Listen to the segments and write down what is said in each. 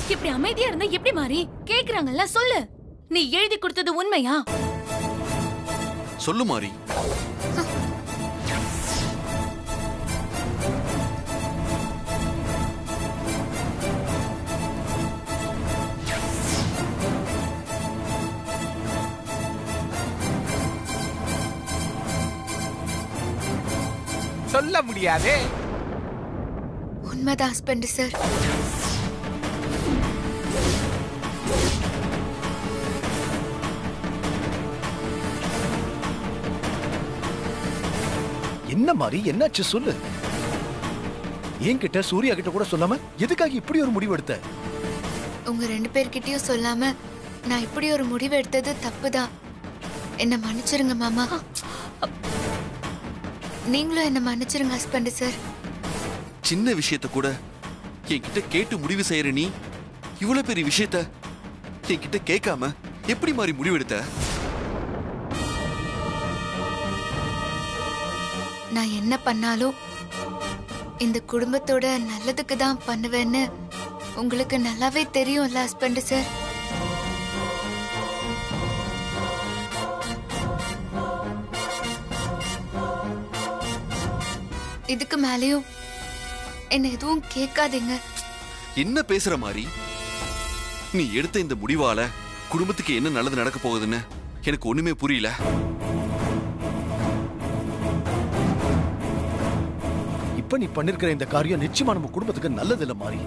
இப்படி அமைதியா இருந்தா எப்படி மாறி கேக்குறாங்கல்ல சொல்லு நீ எழுதி கொடுத்தது உண்மையா சொல்லு மாறி சொல்ல முடியாதே உண்மைதான் ஹஸ்பண்ட் சார் என்ன மாதிரி என்னாச்சு சொல்லு என்கிட்ட சூர்யா கிட்ட கூட சொல்லாம எதுக்காக இப்படி ஒரு முடிவு எடுத்த உங்க ரெண்டு பேர்கிட்டயும் சொல்லாம நான் இப்படி ஒரு முடிவு எடுத்தது தப்புதான் என்ன மன்னிச்சிருங்க மாமா நீங்களும் என்ன மன்னிச்சிருங்க ஹஸ்பண்ட் சார் சின்ன விஷயத்த கூட என்கிட்ட கேட்டு முடிவு செய்யற நீ இவ்வளவு பெரிய விஷயத்த என்கிட்ட கேட்காம எப்படி மாறி முடிவெடுத்த நான் என்ன பண்ணாலும் இந்த குடும்பத்தோட நல்லதுக்கு தான் பண்ணுவேன்னு உங்களுக்கு நல்லாவே தெரியும்ல ஹஸ்பண்ட் சார் இதுக்கு மேலேயும் என்ன எதுவும் கேட்காதீங்க என்ன பேசுற மாதிரி நீ எடுத்த இந்த முடிவால குடும்பத்துக்கு என்ன நல்லது நடக்க போகுதுன்னு எனக்கு ஒண்ணுமே புரியல இப்ப நீ பண்ணிருக்கிற இந்த காரியம் நிச்சயமா நம்ம குடும்பத்துக்கு நல்லது இல்ல மாறி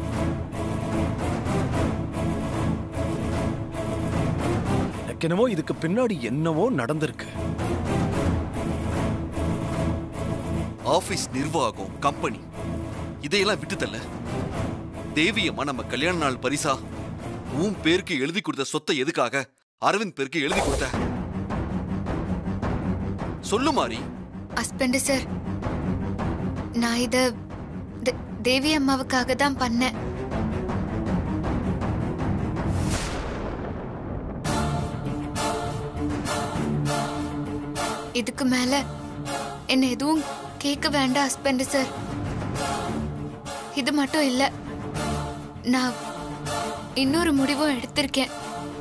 எனக்கு என்னவோ இதுக்கு பின்னாடி என்னவோ நடந்திருக்கு ஆபீஸ் நிர்வாகம் கம்பெனி இதையெல்லாம் விட்டுத்தல்ல தேவியம்மா நம்ம கல்யாண நாள் பரிசா உன் பேருக்கு எழுதி கொடுத்த சொத்தை எதுக்காக அரவிந்த் பேருக்கு எழுதி கொடுத்த சொல்லு மாறி ஹஸ்பண்ட் சார் நான் இத தே- தேவி அம்மாவுக்காக தான் பண்ணேன் இதுக்கு மேல என்ன எதுவும் கேட்க வேண்டாம் ஹஸ்பண்ட் சார் இது மட்டும் இல்ல நான் இன்னொரு முடிவும் எடுத்திருக்கேன்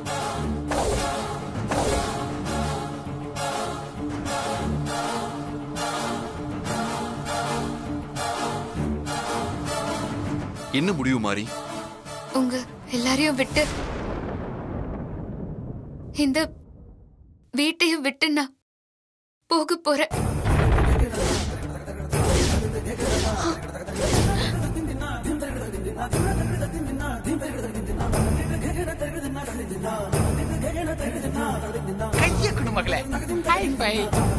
என்ன முடிவு மாறி உங்க எல்லாரையும் விட்டு இந்த வீட்டையும் விட்டு நான் போக போறேன் கைய குடுமகளே ஹை பை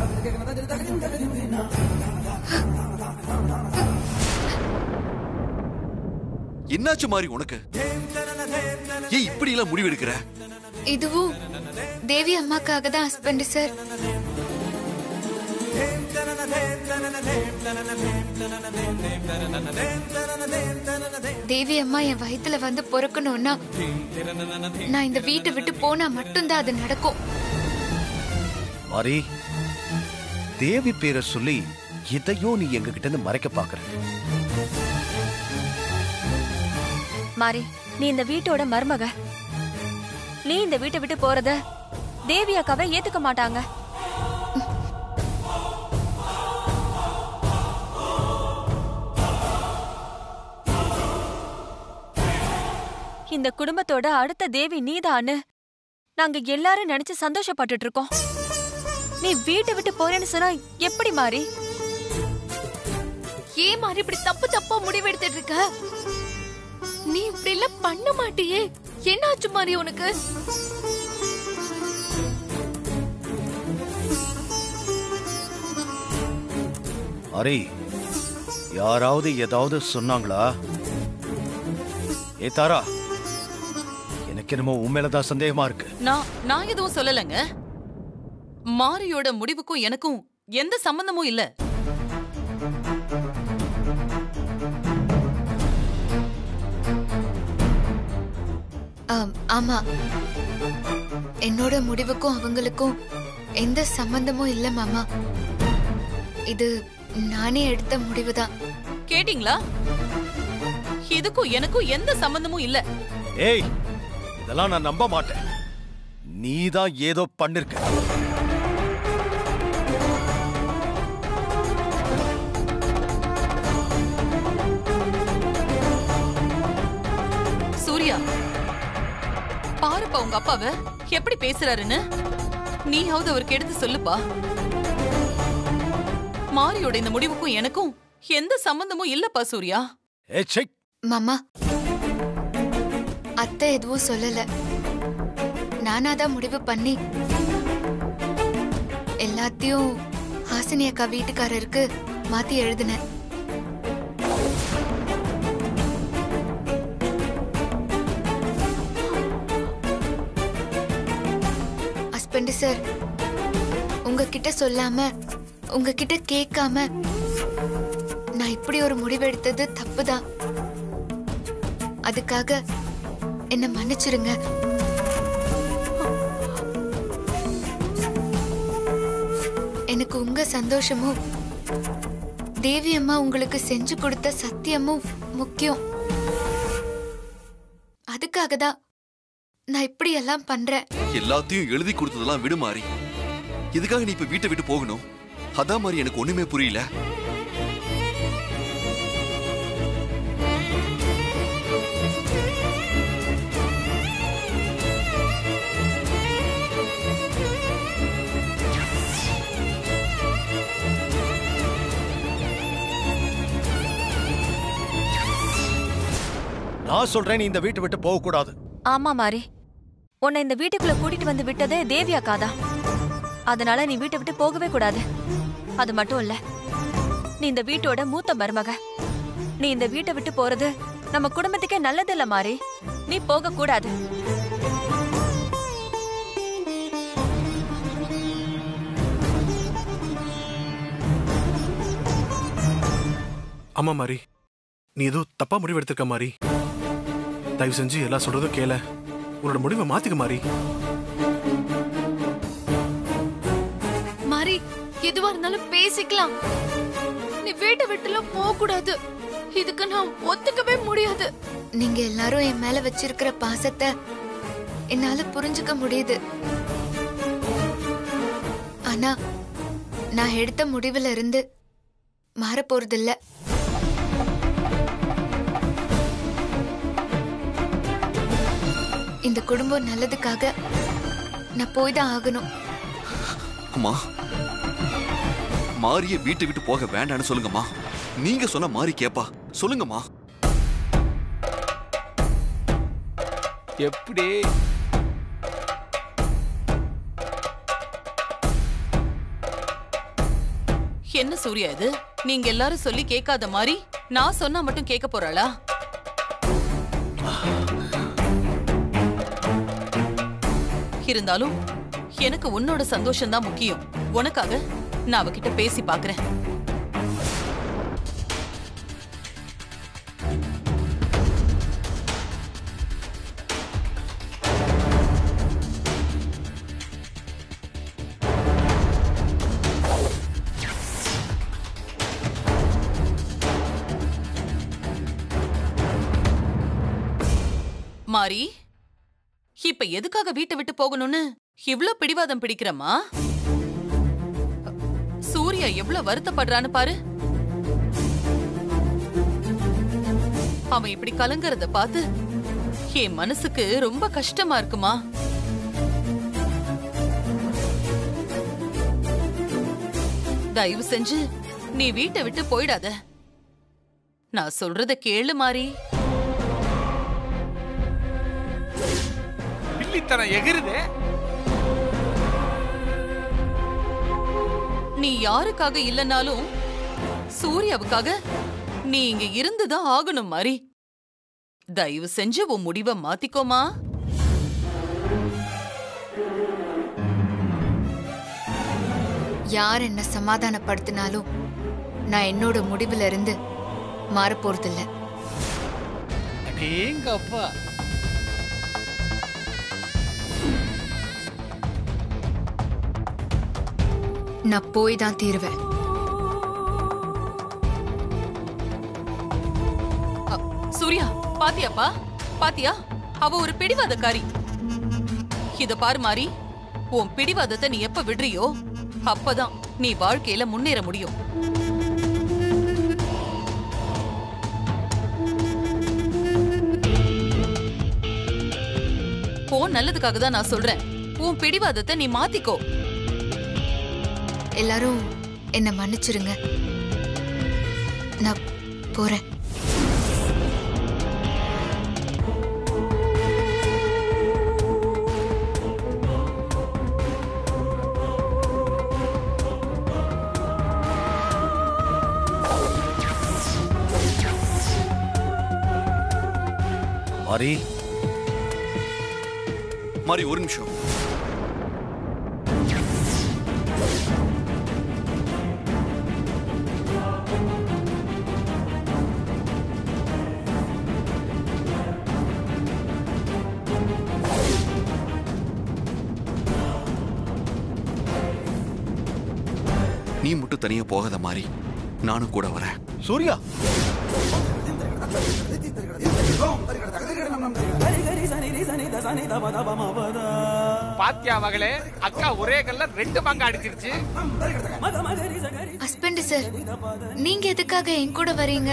என்னாச்சு மாறி உனக்கு ஏன் இப்படி எல்லாம் முடிவு எடுக்கிற இதுவும் தேவி அம்மாக்காக தான் ஹஸ்பண்ட் சார் தேவி அம்மா என் வயித்துல வந்து பொறுக்கணும்னா நான் இந்த வீட்டை விட்டு போனா மட்டும்தான் அது நடக்கும் மாறி தேவி பேரை சொல்லி இதையோ நீ எங்க கிட்ட இருந்து மறைக்க பாக்குற மாறி நீ இந்த வீட்டோட மருமக நீ இந்த வீட்டை விட்டு போறத தேவி அக்காவை ஏத்துக்க மாட்டாங்க இந்த குடும்பத்தோட அடுத்த தேவி நீதான்னு நாங்க எல்லாரும் நினைச்சு சந்தோஷப்பட்டுட்டு இருக்கோம் நீ வீட்டை விட்டு போறேன்னு சொன்னா எப்படி மாறி ஏன் மாறி இப்படி தப்பு தப்பா முடிவெடுத்துட்டு இருக்க நீ இப்படி எல்லாம் பண்ண மாட்டியே என்னாச்சு மாறி உனக்கு அரே யாராவது ஏதாவது சொன்னாங்களா ஏ தாரா எனக்கு என்னமோ உன் மேலதான் சந்தேகமா இருக்கு நான் நான் எதுவும் சொல்லலைங்க மாரியோட முடிவுக்கும் எனக்கும் எந்த சம்பந்தமும் இல்ல ஆம், ஆமா என்னோட முடிவுக்கும் அவங்களுக்கும் எந்த சம்பந்தமும் இல்ல மாமா இது நானே எடுத்த முடிவுதான் கேட்டிங்களா இதுக்கும் எனக்கும் எந்த சம்பந்தமும் இல்ல ஏய் இதெல்லாம் நான் நம்ப மாட்டேன் நீதான் ஏதோ பண்ணிருக்க சூர்யா பாருப்பா உங்க அப்பாவ எப்படி பேசுறாருன்னு நீயாவது அவருக்கு எடுத்து சொல்லுப்பா மாரியோட இந்த முடிவுக்கும் எனக்கும் எந்த சம்பந்தமும் இல்லப்பா சூர்யா ஏ சை மாமா அத்தை எதுவும் சொல்லல நானா தான் முடிவு பண்ணி எல்லாத்தையும் ஹாசினி அக்கா வீட்டுக்காரருக்கு மாத்தி எழுதினேன் ஹஸ்பண்ட் சார் உங்ககிட்ட சொல்லாம உங்ககிட்ட கேட்காம நான் இப்படி ஒரு முடிவெடுத்தது தப்புதான் அதுக்காக என்ன மன்னிச்சிருங்க எனக்கு உங்க சந்தோஷமும் தேவி அம்மா உங்களுக்கு செஞ்சு கொடுத்த சத்தியமும் முக்கியம் அதுக்காக தான் நான் இப்படி எல்லாம் பண்றேன் எல்லாத்தையும் எழுதி கொடுத்ததெல்லாம் விடு மாறி இதுக்காக நீ இப்ப வீட்டை விட்டு போகணும் அதான் மாதிரி எனக்கு ஒண்ணுமே புரியல நான் சொல்றேன் நீ இந்த வீட்டை விட்டு போக கூடாது ஆமா மாறி உன்னை இந்த வீட்டுக்குள்ள கூட்டிட்டு வந்து விட்டதே தேவி அக்காதா அதனால நீ வீட்டை விட்டு போகவே கூடாது அது மட்டும் இல்ல நீ இந்த வீட்டோட மூத்த மருமக நீ இந்த வீட்டை விட்டு போறது நம்ம குடும்பத்துக்கே நல்லது இல்ல மாறி நீ போக கூடாது ஆமா மாரி நீ ஏதோ தப்பா முடிவு எடுத்திருக்க மாரி தயவு செஞ்சு எல்லா சொல்றதும் கேள உன்னோட முடிவை மாத்திக்க மாரி மாறி எதுவா இருந்தாலும் பேசிக்கலாம் நீ வீட்டை விட்டுலாம் போக கூடாது இதுக்கு நான் ஒத்துக்கவே முடியாது நீங்க எல்லாரும் என் மேல வச்சிருக்கிற பாசத்தை என்னால புரிஞ்சுக்க முடியுது ஆனா நான் எடுத்த முடிவுல இருந்து மாற போறதில்ல இந்த குடும்பம் நல்லதுக்காக நான் போய் தான் ஆகணும் அம்மா மாரிய வீட்டை விட்டு போக வேண்டாம்னு சொல்லுங்கம்மா நீங்க சொன்ன மாறி கேப்பா சொல்லுங்கம்மா எப்படி என்ன சூர்யா இது நீங்க எல்லாரும் சொல்லி கேட்காத மாதிரி நான் சொன்னா மட்டும் கேட்க போறாளா இருந்தாலும் எனக்கு உன்னோட சந்தோஷம் தான் முக்கியம் உனக்காக நான் அவகிட்ட பேசி பாக்குறேன் மாரி இப்ப எதுக்காக வீட்டை விட்டு போகணும்னு இவ்ளோ பிடிவாதம் பிடிக்கிறமா சூர்யா எவ்வளவு வருத்தப்படுறான்னு பாரு அவன் இப்படி கலங்கறத பார்த்து என் மனசுக்கு ரொம்ப கஷ்டமா இருக்குமா தயவு செஞ்சு நீ வீட்டை விட்டு போயிடாத நான் சொல்றத கேளு மாறி பில்லித்தனம் எகிறுதே நீ யாருக்காக இல்லனாலும் சூர்யாவுக்காக நீ இங்க இருந்துதான் ஆகணும் மாதிரி தயவு செஞ்சு உன் முடிவை மாத்திக்கோமா யார் என்ன சமாதானப்படுத்தினாலும் நான் என்னோட முடிவுல இருந்து மாற போறதில்ல எங்க அப்பா நான் போய் தான் தீருவேன் அ, சூர்யா பாத்தியாப்பா பாத்தியா அவ ஒரு பிடிவாதக்காரி இத பாரு மாறி உன் பிடிவாதத்தை நீ எப்ப விடுறியோ அப்பதான் நீ வாழ்க்கையில முன்னேற முடியும் போ நல்லதுக்காக தான் நான் சொல்றேன் உன் பிடிவாதத்தை நீ மாத்திக்கோ எல்லாரும் என்ன மன்னிச்சிருங்க நான் போறேன் மாரி மாறி ஒரு நிமிஷம் நீ மட்டும் தனியா போகாத மாதிரி நானும் கூட வரேன் சூர்யா பாத்தியா மகளே அக்கா ஒரே கல்ல ரெண்டு பங்கு அடிச்சிருச்சு ஹஸ்பண்ட் சார் நீங்க எதுக்காக என் கூட வரீங்க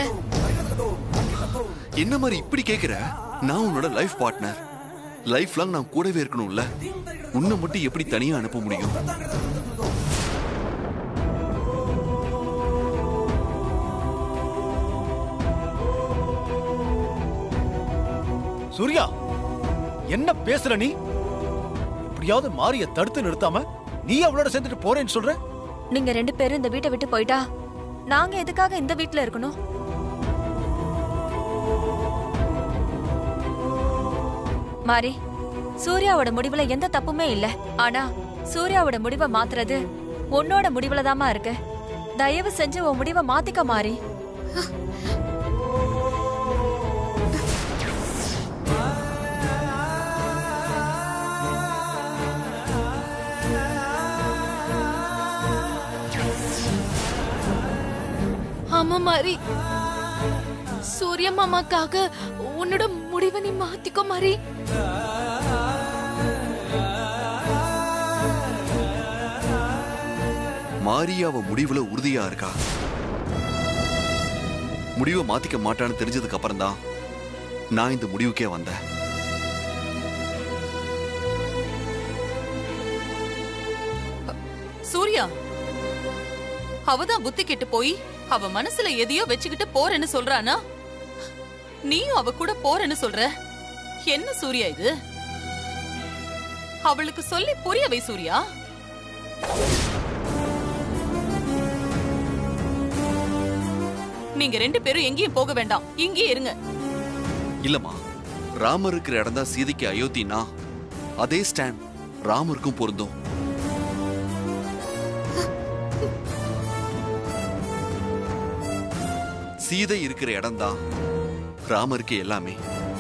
என்ன மாதிரி இப்படி கேக்குற நான் உன்னோட லைஃப் பார்ட்னர் லைஃப் லாங் நான் கூடவே இருக்கணும்ல உன்னை மட்டும் எப்படி தனியா அனுப்ப முடியும் சூர்யா என்ன பேசுற நீ இப்படியாவது மாரிய தடுத்து நிறுத்தாம நீ அவளோட சேர்ந்துட்டு போறேன்னு சொல்ற நீங்க ரெண்டு பேரும் இந்த வீட்டை விட்டு போயிட்டா நாங்க எதுக்காக இந்த வீட்ல இருக்கணும் மாரி சூர்யாவோட முடிவுல எந்த தப்புமே இல்ல ஆனா சூர்யாவோட முடிவை மாத்துறது உன்னோட முடிவுல தாமா இருக்கு தயவு செஞ்சு உன் முடிவை மாத்திக்க மாறி ஆமா மாறி சூரிய மாமாக்காக உன்னோட முடிவை நீ மாத்திக்கோ மாறி மாறி அவ முடிவுல உறுதியா இருக்கா முடிவை மாத்திக்க மாட்டான்னு தெரிஞ்சதுக்கு அப்புறம் தான் நான் இந்த முடிவுக்கே வந்தேன் சூர்யா அவதான் புத்தி கெட்டு போய் அவ மனசுல எதையோ வச்சுக்கிட்டு போறேன்னு சொல்றானா நீயும் அவ கூட போறேன்னு சொல்ற என்ன சூர்யா இது அவளுக்கு சொல்லி புரிய வை சூர்யா நீங்க ரெண்டு பேரும் எங்கேயும் போக வேண்டாம் இங்கேயே இருங்க இல்லம்மா ராமர் இருக்கிற இடம் தான் சீதைக்கு அயோத்தினா அதே ஸ்டாண்ட் ராமருக்கும் பொருந்தும் சீதை இருக்கிற இடம் தான் ராமருக்கு எல்லாமே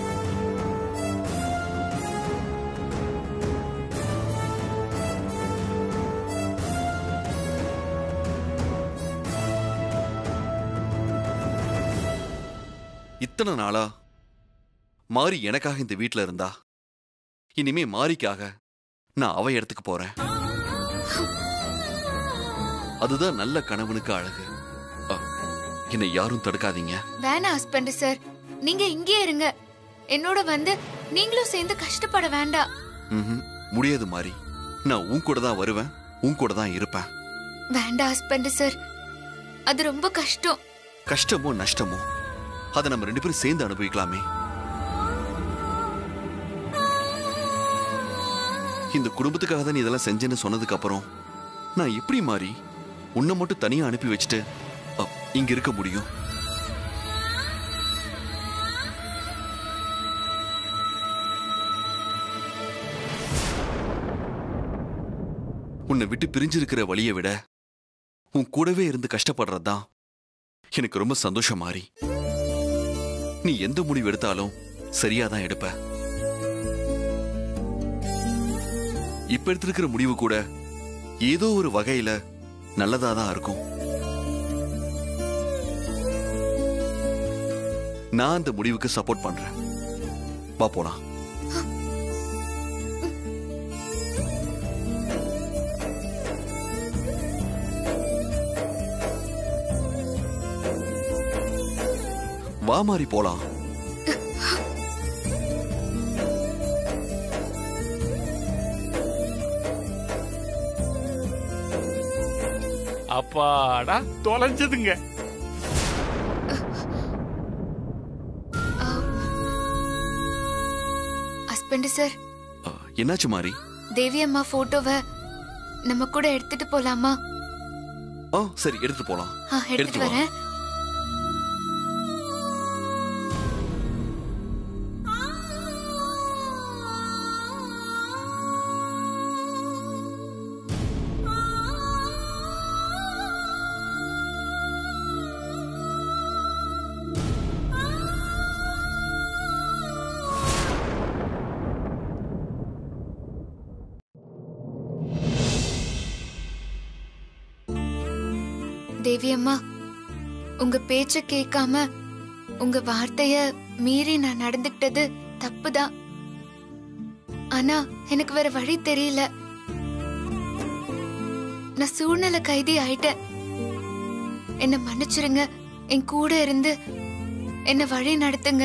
இத்தனை நாளா மாறி எனக்காக இந்த வீட்ல இருந்தா இனிமே மாரிக்காக நான் அவ இடத்துக்கு போறேன் அதுதான் நல்ல கணவனுக்கு அழகு அ, என்னை யாரும் தடுக்காதீங்க வேணாம் ஹஸ்பண்ட் சார் நீங்க இங்கேயே இருங்க என்னோட வந்து நீங்களும் சேர்ந்து கஷ்டப்பட வேண்டாம் ம்ஹும். முடியாது மாறி நான் உன் கூட தான் வருவேன் உன் கூட தான் இருப்பேன் வேண்டாம் ஹஸ்பண்ட் சார் அது ரொம்ப கஷ்டம் கஷ்டமோ நஷ்டமோ அதை நம்ம ரெண்டு பேரும் சேர்ந்து அனுபவிக்கலாமே இந்த குடும்பத்துக்காக தான் நீ இதெல்லாம் செஞ்சேன்னு சொன்னதுக்கு அப்புறம் நான் எப்படி மாறி உன்னை மட்டும் தனியா அனுப்பி வச்சுட்டு அ, இங்க இருக்க முடியும் உன்னை விட்டு பிரிஞ்சிருக்கிற வழியை விட உன் கூடவே இருந்து கஷ்டப்படுறது தான் எனக்கு ரொம்ப சந்தோஷம் மாறி நீ எந்த முடிவு எடுத்தாலும் சரியா தான் எடுப்ப இப்ப எடுத்திருக்கிற முடிவு கூட ஏதோ ஒரு வகையில நல்லதா தான் இருக்கும் நான் அந்த முடிவுக்கு சப்போர்ட் பண்றேன் வா போலாம் வா மாறி போலாம் அப்பாடா தொலைஞ்சதுங்க ஹஸ்பண்ட் சார் ஆ, என்னாச்சு மாறி தேவி அம்மா போட்டோவை நம்ம கூட எடுத்துட்டு போலாமா ஆ சரி எடுத்து போலாம் ஆ, எடுத்துட்டு எடுத்துட்டு வா. வரேன் தேவி அம்மா உங்க பேச்ச கேட்காம உங்க வார்த்தைய மீறி நான் நடந்துக்கிட்டது தப்புதான் ஆனா எனக்கு வேற வழி தெரியல நான் சூழ்நிலை கைதி ஆயிட்டேன் என்ன மன்னிச்சிருங்க என் கூட இருந்து என்ன வழி நடத்துங்க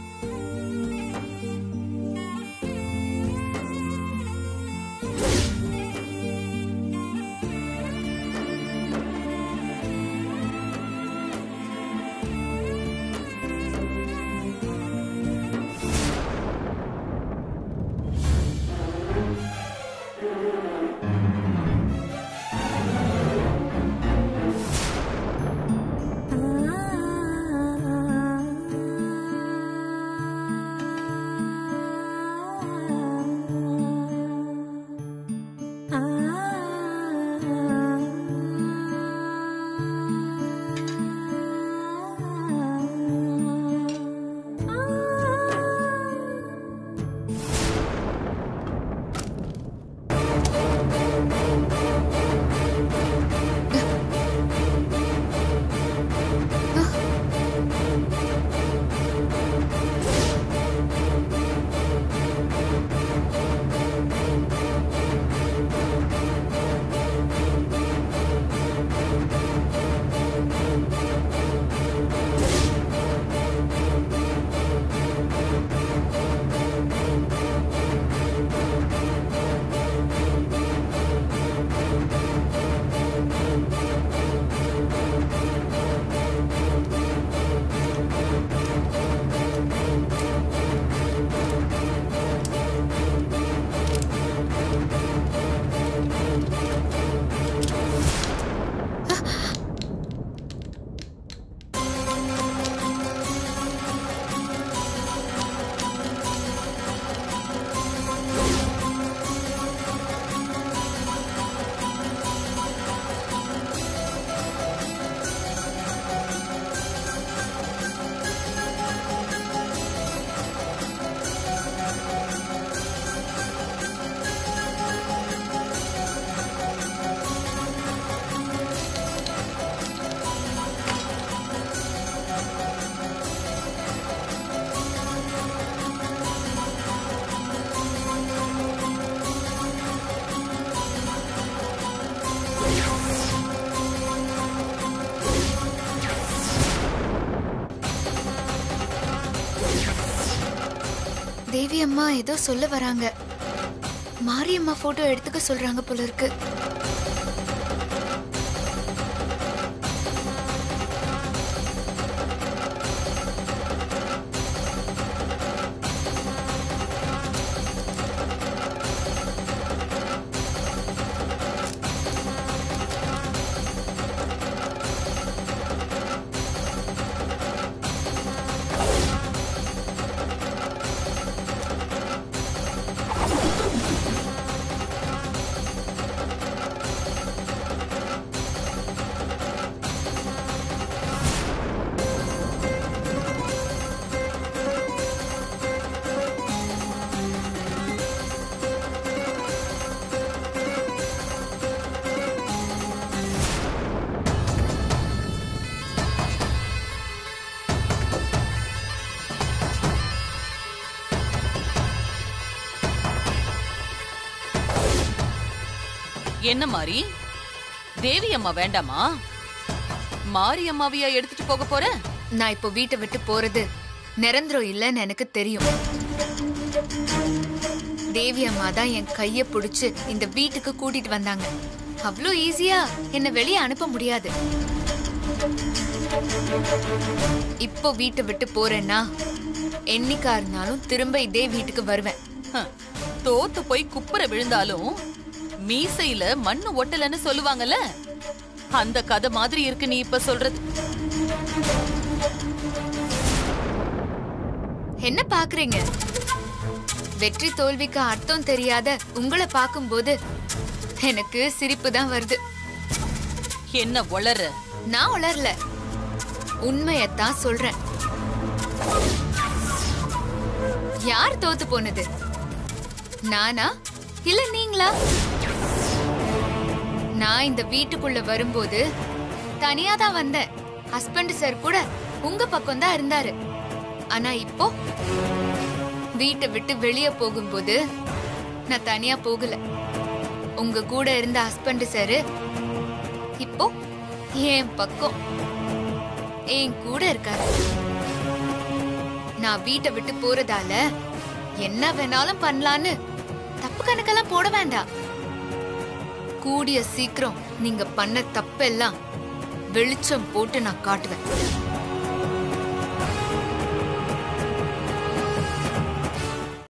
தேவி அம்மா ஏதோ சொல்ல வராங்க மாரியம்மா போட்டோ எடுத்துக்க சொல்றாங்க போல இருக்கு என்ன மாறி தேவி அம்மா வேண்டாமா மாரி அம்மாவையா எடுத்துட்டு போக போற நான் இப்போ வீட்டை விட்டு போறது நிரந்தரம் இல்லைன்னு எனக்கு தெரியும் தேவி அம்மா தான் என் கைய பிடிச்சு இந்த வீட்டுக்கு கூட்டிட்டு வந்தாங்க அவ்வளோ ஈஸியா என்னை வெளியே அனுப்ப முடியாது இப்போ வீட்டை விட்டு போறேன்னா என்னைக்கா இருந்தாலும் திரும்ப இதே வீட்டுக்கு வருவேன் ஹம், தோத்து போய் குப்புற விழுந்தாலும் மீசையில மண்ணு ஒட்டலன்னு சொல்லுவாங்கல்ல அந்த கதை மாதிரி இருக்கு நீ இப்ப சொல்றது என்ன பாக்குறீங்க வெற்றி தோல்விக்கு அர்த்தம் தெரியாத உங்களை பார்க்கும்போது எனக்கு சிரிப்பு தான் வருது என்ன வளர நான் உளரல உண்மையத்தான் சொல்றேன் யார் தோத்து போனது நானா இல்ல நீங்களா நான் இந்த வீட்டுக்குள்ள வரும்போது தனியா தான் வந்தேன் ஹஸ்பண்ட் சார் கூட உங்க பக்கம் தான் இருந்தாரு ஆனா இப்போ வீட்டை விட்டு வெளியே போகும்போது நான் தனியா போகல உங்க கூட இருந்த ஹஸ்பண்ட் சார் இப்போ என் பக்கம் என் கூட இருக்காரு நான் வீட்டை விட்டு போறதால என்ன வேணாலும் பண்ணலான்னு தப்பு கணக்கெல்லாம் போட வேண்டாம் கூடிய சீக்கிரம் நீங்க பண்ண தப்பெல்லாம் வெளிச்சம் போட்டு நான் காட்டுவேன்